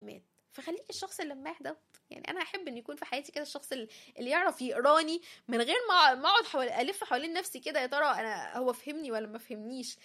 مات فخليك الشخص اللماح ده يعني انا احب ان يكون في حياتي كده الشخص اللي يعرف يقراني من غير ما ما اقعد حوالي الف حوالين نفسي كده يا ترى انا هو فهمني ولا ما فهمنيش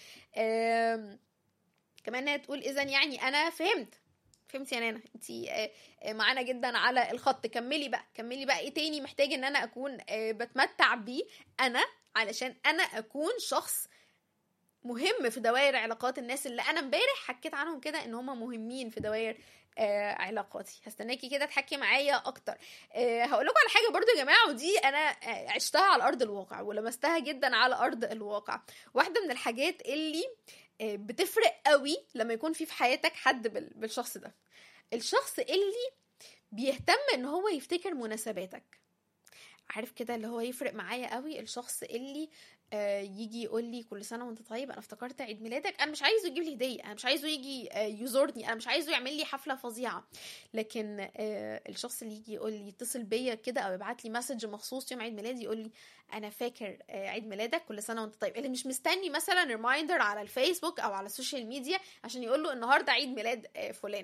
كمان هي تقول اذا يعني انا فهمت فهمتي يا نانا انت معانا جدا على الخط كملي بقى كملي بقى ايه تاني محتاج ان انا اكون بتمتع بيه انا علشان انا اكون شخص مهم في دوائر علاقات الناس اللي انا امبارح حكيت عنهم كده ان هم مهمين في دوائر آه علاقاتي هستناكي كده تحكي معايا اكتر آه هقول لكم على حاجه برضو يا جماعه ودي انا آه عشتها على ارض الواقع ولمستها جدا على ارض الواقع واحده من الحاجات اللي آه بتفرق قوي لما يكون في في حياتك حد بالشخص ده الشخص اللي بيهتم ان هو يفتكر مناسباتك عارف كده اللي هو يفرق معايا قوي الشخص اللي آه يجي يقول لي كل سنه وانت طيب انا افتكرت عيد ميلادك انا مش عايزه يجيب لي هديه انا مش عايزه يجي آه يزورني انا مش عايزه يعمل لي حفله فظيعه لكن آه الشخص اللي يجي يقول لي يتصل بيا كده او يبعت لي مسج مخصوص يوم عيد ميلادي يقول لي انا فاكر عيد ميلادك كل سنه وانت طيب اللي مش مستني مثلا ريمايندر على الفيسبوك او على السوشيال ميديا عشان يقول له النهارده عيد ميلاد فلان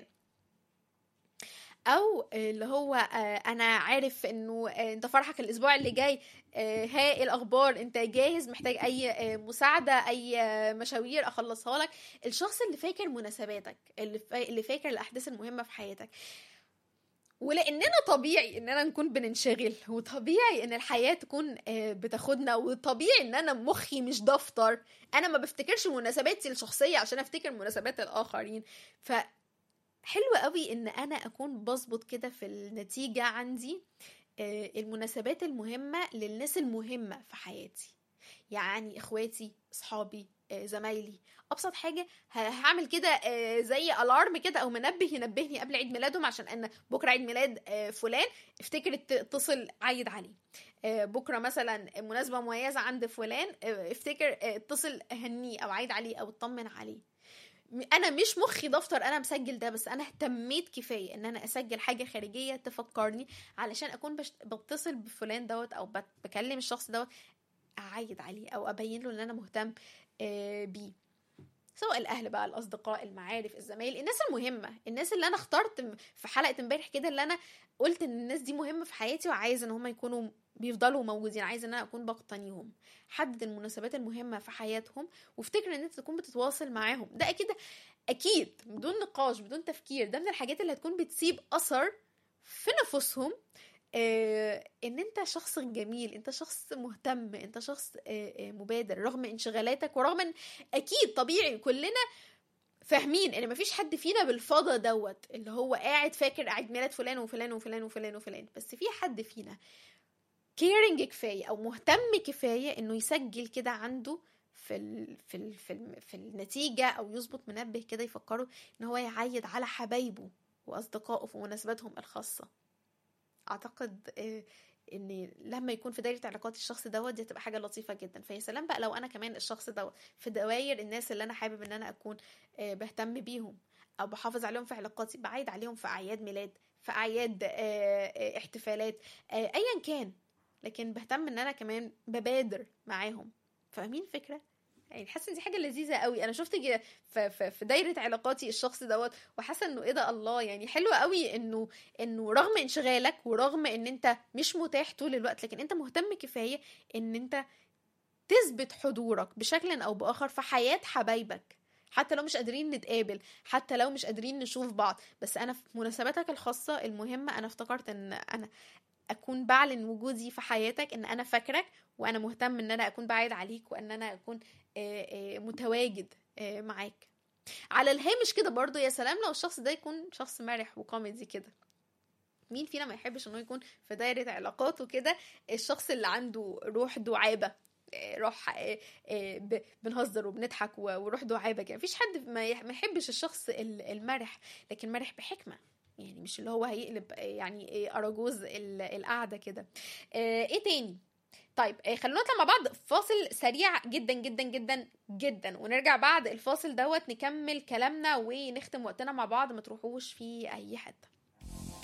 او اللي هو انا عارف انه انت فرحك الاسبوع اللي جاي ها الاخبار انت جاهز محتاج اي مساعده اي مشاوير اخلصها لك الشخص اللي فاكر مناسباتك اللي اللي فاكر الاحداث المهمه في حياتك ولاننا طبيعي اننا نكون بننشغل وطبيعي ان الحياه تكون بتاخدنا وطبيعي ان انا مخي مش دفتر انا ما بفتكرش مناسباتي الشخصيه عشان افتكر مناسبات الاخرين ف حلو قوي ان انا اكون بظبط كده في النتيجه عندي المناسبات المهمه للناس المهمه في حياتي يعني اخواتي اصحابي زمايلي ابسط حاجه هعمل كده زي الارم كده او منبه ينبهني قبل عيد ميلادهم عشان انا بكره عيد ميلاد فلان افتكر اتصل عيد عليه بكره مثلا مناسبه مميزه عند فلان افتكر اتصل هنيه او عيد عليه او اطمن عليه انا مش مخي دفتر انا مسجل ده بس انا اهتميت كفايه ان انا اسجل حاجه خارجيه تفكرني علشان اكون بشت... بتصل بفلان دوت او بكلم الشخص دوت اعيد عليه او ابين له ان انا مهتم آه بيه سواء الاهل بقى الاصدقاء المعارف الزمايل الناس المهمه الناس اللي انا اخترت في حلقه امبارح كده اللي انا قلت ان الناس دي مهمه في حياتي وعايز ان هم يكونوا بيفضلوا موجودين عايز ان انا اكون بقتنيهم حدد المناسبات المهمه في حياتهم وافتكر ان انت تكون بتتواصل معاهم ده اكيد اكيد بدون نقاش بدون تفكير ده من الحاجات اللي هتكون بتسيب اثر في نفوسهم آه ان انت شخص جميل انت شخص مهتم انت شخص آه آه مبادر رغم انشغالاتك ورغم ان اكيد طبيعي كلنا فاهمين ان مفيش حد فينا بالفضا دوت اللي هو قاعد فاكر عيد ميلاد فلان وفلان وفلان وفلان وفلان بس في حد فينا كيرنج كفايه او مهتم كفايه انه يسجل كده عنده في ال في ال في, ال في النتيجه او يظبط منبه كده يفكره ان هو يعيد على حبايبه واصدقائه في مناسباتهم الخاصه اعتقد ان لما يكون في دايره علاقات الشخص دوت دي هتبقى حاجه لطيفه جدا فيا سلام بقى لو انا كمان الشخص دوت في دوائر الناس اللي انا حابب ان انا اكون بهتم بيهم او بحافظ عليهم في علاقاتي بعيد عليهم في اعياد ميلاد في اعياد احتفالات ايا كان لكن بهتم ان انا كمان ببادر معاهم فاهمين الفكره يعني حاسه دي حاجه لذيذه قوي انا شفت في, في, في دايره علاقاتي الشخص دوت وحاسه انه ايه ده الله يعني حلو قوي انه انه رغم انشغالك ورغم ان انت مش متاح طول الوقت لكن انت مهتم كفايه ان انت تثبت حضورك بشكل او باخر في حياه حبايبك حتى لو مش قادرين نتقابل حتى لو مش قادرين نشوف بعض بس انا في مناسباتك الخاصه المهمه انا افتكرت ان انا اكون بعلن وجودي في حياتك ان انا فاكرك وانا مهتم ان انا اكون بعيد عليك وان انا اكون متواجد معاك على الهامش كده برضو يا سلام لو الشخص ده يكون شخص مرح وكوميدي كده مين فينا ما يحبش انه يكون في دايرة علاقاته كده الشخص اللي عنده روح دعابة روح بنهزر وبنضحك وروح دعابة كده مفيش حد ما يحبش الشخص المرح لكن مرح بحكمة يعني مش اللي هو هيقلب يعني اراجوز القعده كده ايه تاني طيب خلونا نطلع مع بعض فاصل سريع جدا جدا جدا جدا ونرجع بعد الفاصل دوت نكمل كلامنا ونختم وقتنا مع بعض ما تروحوش في اي حته